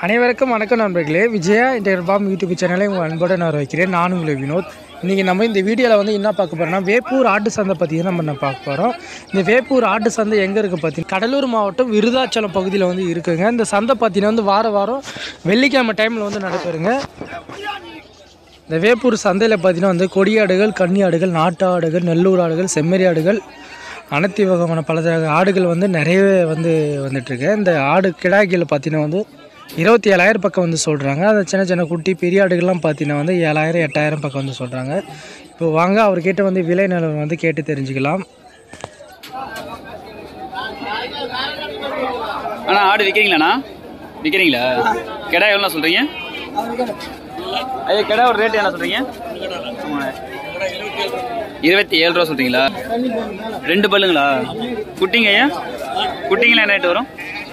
அனைவருக்கும் வணக்கம் நண்பர்களே விஜயா இன்டர்பாம் யூடியூப் சேனலை உங்கள் அன்போடு நான் வைக்கிறேன் நான் உங்களை வினோத் இன்றைக்கி நம்ம இந்த வீடியோவில் வந்து என்ன பார்க்க போகிறோம்னா வேப்பூர் ஆட்டு சந்தை பற்றி தான் நம்ம என்ன பார்க்க போகிறோம் இந்த வேப்பூர் ஆட்டு சந்தை எங்கே இருக்குது பார்த்தீங்கன்னா கடலூர் மாவட்டம் விருதாச்சலம் பகுதியில் வந்து இருக்குங்க இந்த சந்தை பார்த்தீங்கன்னா வந்து வார வாரம் வெள்ளிக்கிழமை டைமில் வந்து நடைபெறுங்க இந்த வேப்பூர் சந்தையில் பார்த்தீங்கன்னா வந்து கொடியாடுகள் கன்னி ஆடுகள் நாட்டு ஆடுகள் நெல்லூர் ஆடுகள் செம்மறி ஆடுகள் அனைத்து வகையான பல ஆடுகள் வந்து நிறையவே வந்து வந்துட்டுருக்கு இந்த ஆடு கிடாய்கள் பார்த்தீங்கன்னா வந்து இருபத்தி ஏழாயிரம் பக்கம் வந்து சொல்கிறாங்க அந்த சின்ன சின்ன குட்டி பெரிய ஆடுகள்லாம் பார்த்தீங்கன்னா வந்து ஏழாயிரம் எட்டாயிரம் பக்கம் வந்து சொல்கிறாங்க இப்போ வாங்க அவர்கிட்ட வந்து விலை நிலவரம் வந்து கேட்டு தெரிஞ்சுக்கலாம் அண்ணா ஆடு விற்கிறீங்களாண்ணா விற்கிறீங்களா கிடா எவ்வளோ சொல்கிறீங்க ஐயா கிடா ஒரு ரேட் என்ன சொல்கிறீங்க இருபத்தி ஏழு ரூபா சொல்கிறீங்களா ரெண்டு பல்லுங்களா குட்டிங்க ஐயா குட்டிங்களா என்ன ரேட் வரும்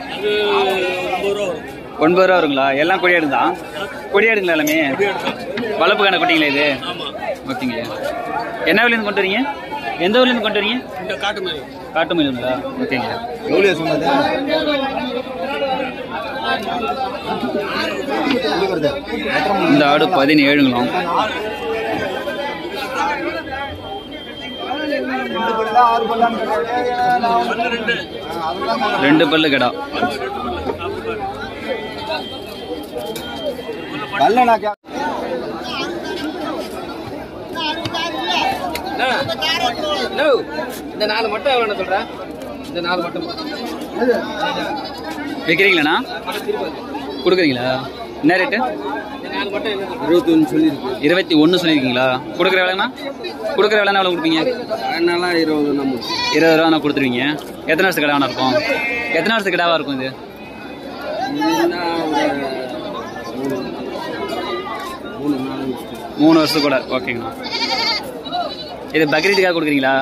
ஒன்பது ரூபா வருங்களா எல்லாம் கொடியாடு தான் கொடியாடுங்களா எல்லாமே வளர்ப்புக்கான குட்டிங்களா இது ஓகேங்க ஐயா என்ன விலையிருந்து கொண்டு வரீங்க எந்த ஊர்லேருந்து கொண்டு வரீங்க காட்டு மயிலுங்களா ஓகேங்க எவ்வளோ சொன்னது இந்த ஆடு பதினேழுங்களாம் ரெண்டு பல்லு கடா கல்லணா கே இந்த நாலு மட்டும் எவ்வளோ சொல்கிறேன் இந்த நாலு மட்டும் விற்கிறீங்களாண்ணா கொடுக்குறீங்களா என்ன ரேட்டு இருபத்தி ஒன்று சொல்லியிருக்கு இருபத்தி ஒன்று சொல்லியிருக்கீங்களா கொடுக்குற விலைண்ணா கொடுக்குற விலைன்னா எவ்வளோ கொடுப்பீங்க அதனால இருபது நம்ம இருபது ரூபா நான் கொடுத்துருவீங்க எத்தனை வருஷத்துக்கு கிடாவாக இருக்கும் எத்தனை வருஷத்துக்கு கிடாவாக இருக்கும் இது இதுன்னா ஒரு மூணு மூணு நாலு நிமிஷம். மூணு வருஷத்துக்கு கூட ஓகேங்கண்ணா இது பக்ரீட்டுக்காக கொடுக்குறீங்களா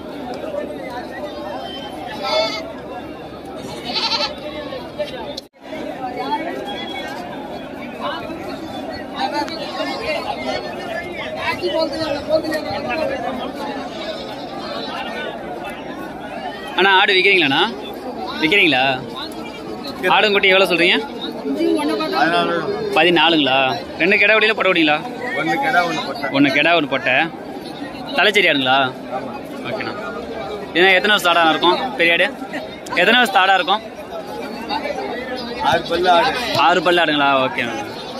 அண்ணா ஆடு விற்கிறீங்களாண்ணா விற்கிறீங்களா ஆடுங்குட்டி எவ்வளோ சொல்கிறீங்க பதினாலுங்களா ரெண்டு கிடா வடியில் போட விடீங்களா ஒன்று கடை ஒன்று போட்டேன் ஒன்று கிடா ஒன்று போட்ட தலைச்சேரி ஆடுங்களா ஓகேண்ணா ஏன்னா எத்தனை வருஷம் ஆடாக இருக்கும் பெரிய ஆடு எத்தனை வருஷம் ஆடாக இருக்கும் ஆறு பல்லு ஆடு ஆறு பல்லு ஆடுங்களா ஓகேண்ணா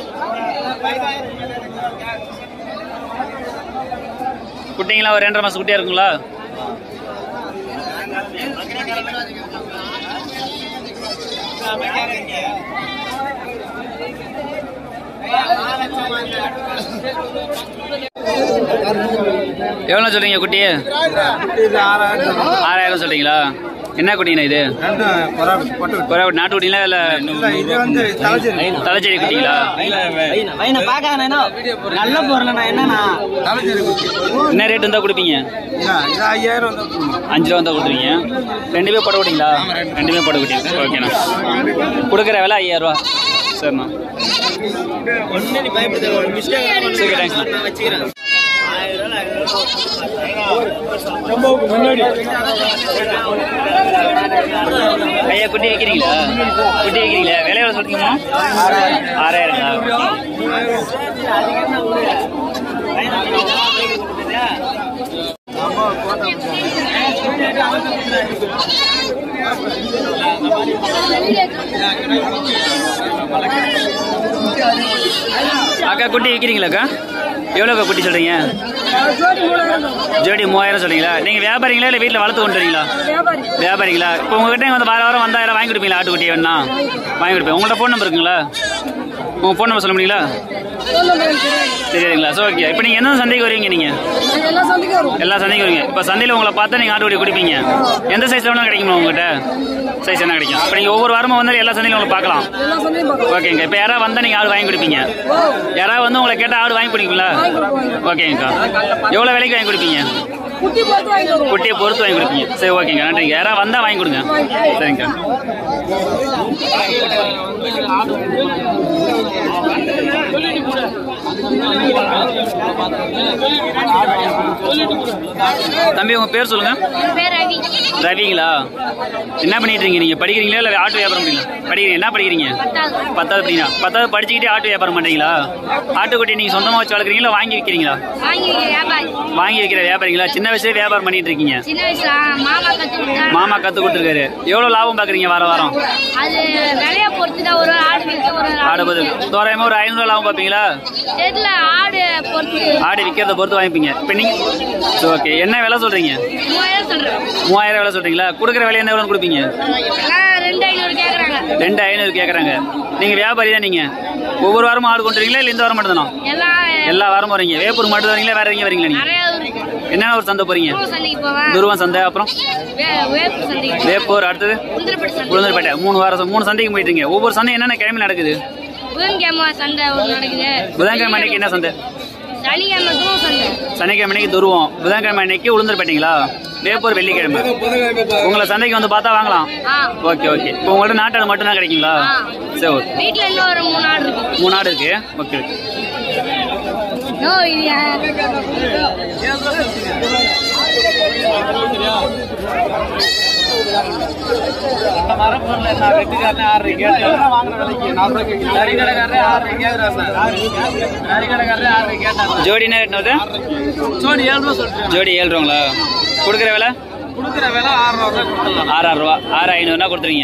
குட்டிங்களா ஒரு ரெண்டரை மாதம் குட்டியாக இருக்குங்களா எவ்வளோ சொல்றீங்க குட்டி இது ஆறாயிரம் ஆறாயிரம் சொல்றீங்களா என்ன குட்டிங்கண்ணா இது ரெண்டு கொராடு போட்டு ஒரு நாட்டு குட்டிங்களா இல்லை இது வந்து தலைச்சேரி தலைச்சேரி குட்டிங்களா வைன பார்க்காதண்ணா நல்ல பொருள்ண்ணா என்னண்ணா தலைச்சேரி குச்சி என்ன ரேட் இருந்தால் கொடுப்பீங்க இது ஐயாயிரம் வந்து கொடுக்கணும். அஞ்சு ரூபா தான் கொடுத்துருவீங்க ரெண்டுமே போட விட்டீங்களா ரெண்டுமே போட விட்டீங்க ஓகேண்ணா கொடுக்குற விலை ஐயாயிரம் ரூபா சரிண்ணா சரி தேங்க்ஸ்ண்ணா வச்சுக்கிறேன் ஐயா குட்டி வைக்கிறீங்களா குட்டி வைக்கிறீங்களா விலை எவ்வளோ சொல்றீங்களா ஆறாயிரங்களா அக்கா குட்டி விற்கிறீங்களாக்கா எவ்வளோக்கா குட்டி சொல்றீங்க ஜோடி மூவாயிரம் சொல்றீங்களா நீங்க வியாபாரிங்களா இல்லை வீட்டில் வளர்த்து கொண்டு வரீங்களா வியாபாரிங்களா இப்போ உங்ககிட்ட வந்து வார வாரம் வந்தாயிரம் வாங்கி கொடுப்பீங்களா ஆட்டுக்குட்டி வேணா வாங்கி கொடுப்பேன் உங்கள்ட்ட ஃபோன் நம்பர் இருக்குங்களா உங்கள் ஃபோன் நம்பர் சொல்ல முடியுங்களா தெரியாதுங்களா ஸோ ஓகே இப்போ நீங்கள் எந்த சந்தைக்கு வருவீங்க நீங்கள் எல்லா சந்தைக்கும் வருவீங்க இப்போ சந்தையில் உங்களை பார்த்தா நீங்கள் ஆட்டுக்குட்டி குடிப்பீங்க எந்த சைஸ் வேணாலும் கிடைக்குமா உங்ககிட்ட சைஸ் என்ன கிடைக்கும் இப்போ நீங்கள் ஒவ்வொரு வாரமும் வந்தாலும் எல்லா சந்தையிலும் உங்களை பார்க்கலாம் ஓகேங்க இப்போ யாராவது வந்தால் நீங்கள் ஆடு வாங்கி கொடுப்பீங்க யாராவது வந்து உங்களை கேட்டால் ஆடு வாங்கி கொடுப்பீங்களா ஓகேங்கக்கா எவ்வளோ விலைக்கு வாங்கி கொடுப்பீங்க குட்டியை பொறுத்து வாங்கி கொடுப்பீங்க சரி ஓகேங்க நன்றிங்க யாராவது வந்தால் வாங்கி கொடுங்க சரிங்கக்கா தம்பி உங்க பேர் சொல்லுங்க என் பேர் ரவி ரவிங்களா என்ன பண்ணிட்டு இருக்கீங்க நீங்க படிக்கிறீங்களா இல்ல ஆட்டோ வியாபாரம் பண்ணீங்களா படிக்கிறீங்க என்ன படிக்கிறீங்க பத்தாவது படிக்கிறீங்க பத்தாவது படிச்சுக்கிட்டே ஆட்டோ வியாபாரம் பண்றீங்களா ஆட்டுக்குட்டி நீங்க சொந்தமா வச்சு வளர்க்குறீங்களா இல்ல வாங்கி விற்கிறீங்களா வாங்கி வியாபாரி வாங்கி விற்கிற வியாபாரிங்களா சின்ன வயசுல வியாபாரம் பண்ணிட்டு இருக்கீங்க சின்ன வயசுல மாமா கத்து கொடுத்தாரு மாமா கத்து கொடுத்துருக்காரு எவ்வளவு லாபம் பாக்குறீங்க வார வாரம் அது விலைய பொறுத்து தான் ஒரு ஆடு விற்க ஒரு ஆடு பதில் தோராயமா ஒரு ஐநூறு லாபம் பாப்பீங்களா தெரியல ஆடு பொறுத்து ஆடு விற்கிறத பொறுத்து வாங்கிப்பீங்க இப்போ நீங்க ஓகே என்ன விலை சொல்றீங்க மூவாயிரம் சொல்றேன் மூவாயிரம் விலை சொல்றீங்களா கொடுக்குற விலை என்ன எவ்வளவு கொடுப்பீங்க ஆனா ரெண்டு ஐநூறு கேக்குறாங்க ரெண்டு ஐநூறு கேட்குறாங்க நீங்க வியாபாரி தான் நீங்க ஒவ்வொரு வாரமும் ஆடு கொண்டு வரீங்களா இல்லை இந்த வாரம் மட்டும் தானோ எல்லாம் எல்லா வாரமும் வரீங்க வேப்பூர் மட்டும் வரீங்களா வேற எங்கேயும் வரீங்களா நீங்க நிறைய இருக்கு என்னென்ன ஒரு சந்தை போறீங்க பூ சந்தைக்கு போவேன் துருவம் சந்தை அப்புறம் வே- வேப்பு சந்தைக்கு போவேன். வேப்பூர் அடுத்தது உந்திரப்பட்டி சந்தை உளுந்தூர்பேட்டை மூணு வாரம் மூணு சந்தைக்கு போயிட்டு இருக்கீங்க ஒவ்வொரு சந்தை என்னென்ன கிழமை நடக்குது புதன்கிழமை சந்தை ஒன்று நடக்குது புதன்கிழமை அன்னைக்கு என்ன சந்தை சனிக்கிழமை துருவ சந்தை சனிக்கிழமை அன்னைக்கு துருவம் புதன்கிழமை அன்னைக்கு உளுந்தூர்பேட்டைங்களா வேப்பூர் வெள்ளிக்கிழமை உங்களை சந்தைக்கு வந்து பார்த்தா வாங்கலாம் ஆ ஓகே ஓகே இப்போ உங்கள்ட்ட நாட்டாடு மட்டும் தான் கிடைக்குங்களா ஆ. சரி ஓகே வீட்டுல இன்னும் ஒரு மூணு ஆடு இருக்கு மூணு ஆடு இருக்கு ஓகே ஓகே நோ இது யா- ஜோடி என்ன ரேட் வருது ஜோடி ஏழு ரூபா சொல்றேன் ஜோடி ஏழு ரூபாங்களா கொடுக்குற விலை கொடுக்குற விலை ஆறு ரூபா தான் கொடுத்துடலாம் ஆறாயிரம் ரூபா ஆறு ஐநூறுனா கொடுத்துருவீங்க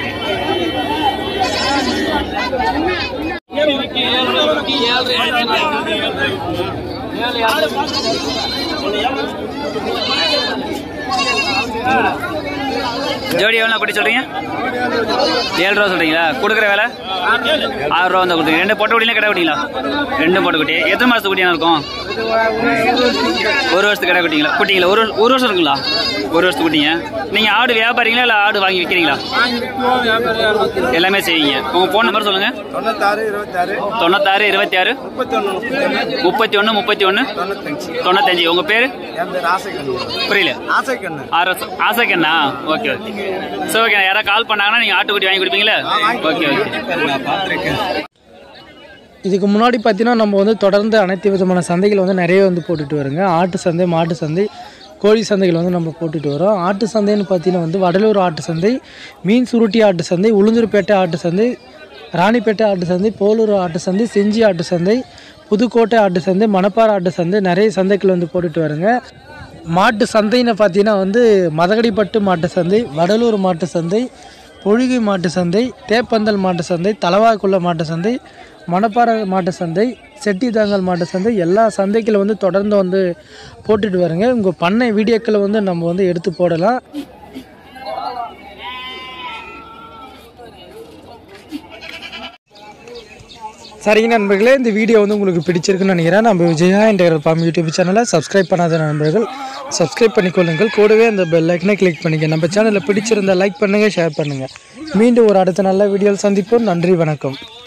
ஜோடி எவ்வளோ குட்டி சொல்றீங்க ஏழு ரூபா சொல்றீங்களா கொடுக்குற விலை ஆறு ரூபா வந்து கொடுத்துருங்க ரெண்டு பொட்டை குட்டிலாம் கடை குட்டிங்களா ரெண்டும் பொட்டை குட்டி எத்தனை மாதத்து குட்டியாக இருக்கும் ஒரு வருஷத்துக்கு கடை குட்டிங்களா குட்டிங்களா ஒரு ஒரு வருஷம் இருக்குங்களா ஒரு வருஷத்துக்கு குட்டிங்க நீங்கள் ஆடு வியாபாரிங்களா இல்லை ஆடு வாங்கி விற்கிறீங்களா எல்லாமே செய்வீங்க உங்கள் ஃபோன் நம்பர் சொல்லுங்கள் தொண்ணூத்தாறு இருபத்தாறு தொண்ணூத்தாறு இருபத்தி ஆறு முப்பத்தொன்னு முப்பத்தி ஒன்று முப்பத்தி ஒன்று தொண்ணூத்தஞ்சு தொண்ணூத்தஞ்சு உங்கள் பேர் என் பேர் ஆசைக்கண்ணு புரியல ஆசைக்கண்ணு ஆர்எஸ் ஆசைக்கண்ணா ஓகே ஓகே சரி ஓகே யாராவது கால் பண்ணாங்கன்னா நீங்கள் ஆட்டுக்குட்டி வாங்கி கொடுப்பீங்களா ஓகே ஓகே இதுக்கு முன்னாடி பார்த்தீங்கன்னா நம்ம வந்து தொடர்ந்து அனைத்து விதமான சந்தைகள் வந்து நிறைய வந்து போட்டுட்டு வருங்க ஆட்டு சந்தை மாட்டு சந்தை கோழி சந்தைகள் வந்து நம்ம போட்டுட்டு வரோம் ஆட்டு சந்தைன்னு பார்த்தீங்கன்னா வந்து வடலூர் ஆட்டு சந்தை மீன் சுருட்டி ஆட்டு சந்தை உளுந்தூர்பேட்டை ஆட்டு சந்தை ராணிப்பேட்டை ஆட்டு சந்தை போலூர் ஆட்டு சந்தை செஞ்சி ஆட்டு சந்தை புதுக்கோட்டை ஆட்டு சந்தை மணப்பாறை ஆட்டு சந்தை நிறைய சந்தைகள் வந்து போட்டுட்டு வருங்க மாட்டு சந்தைன்னு பார்த்தீங்கன்னா வந்து மதகடிப்பட்டு மாட்டு சந்தை வடலூர் மாட்டு சந்தை பொழுகை மாட்டு சந்தை தேப்பந்தல் மாட்டு சந்தை தலவாக்குள்ள மாட்டு சந்தை மணப்பாறை மாட்டு சந்தை செட்டிதாங்கல் மாட்டு சந்தை எல்லா சந்தைகளும் வந்து தொடர்ந்து வந்து போட்டுட்டு வருங்க உங்கள் பண்ணை வீடியோக்களை வந்து நம்ம வந்து எடுத்து போடலாம் சரிங்க நண்பர்களே இந்த வீடியோ வந்து உங்களுக்கு பிடிச்சிருக்குன்னு நினைக்கிறேன் நம்ம விஜயா என்ற பாம் யூடியூப் சேனலை சப்ஸ்கிரைப் பண்ணாத நண்பர்கள் சப்ஸ்கிரைப் பண்ணிக்கொள்ளுங்கள் கூடவே அந்த பெல் ஐக்கனை கிளிக் பண்ணிக்க நம்ம சேனலை பிடிச்சிருந்தா லைக் பண்ணுங்கள் ஷேர் பண்ணுங்கள் மீண்டும் ஒரு அடுத்த நல்ல வீடியோவில் சந்திப்போம் நன்றி வணக்கம்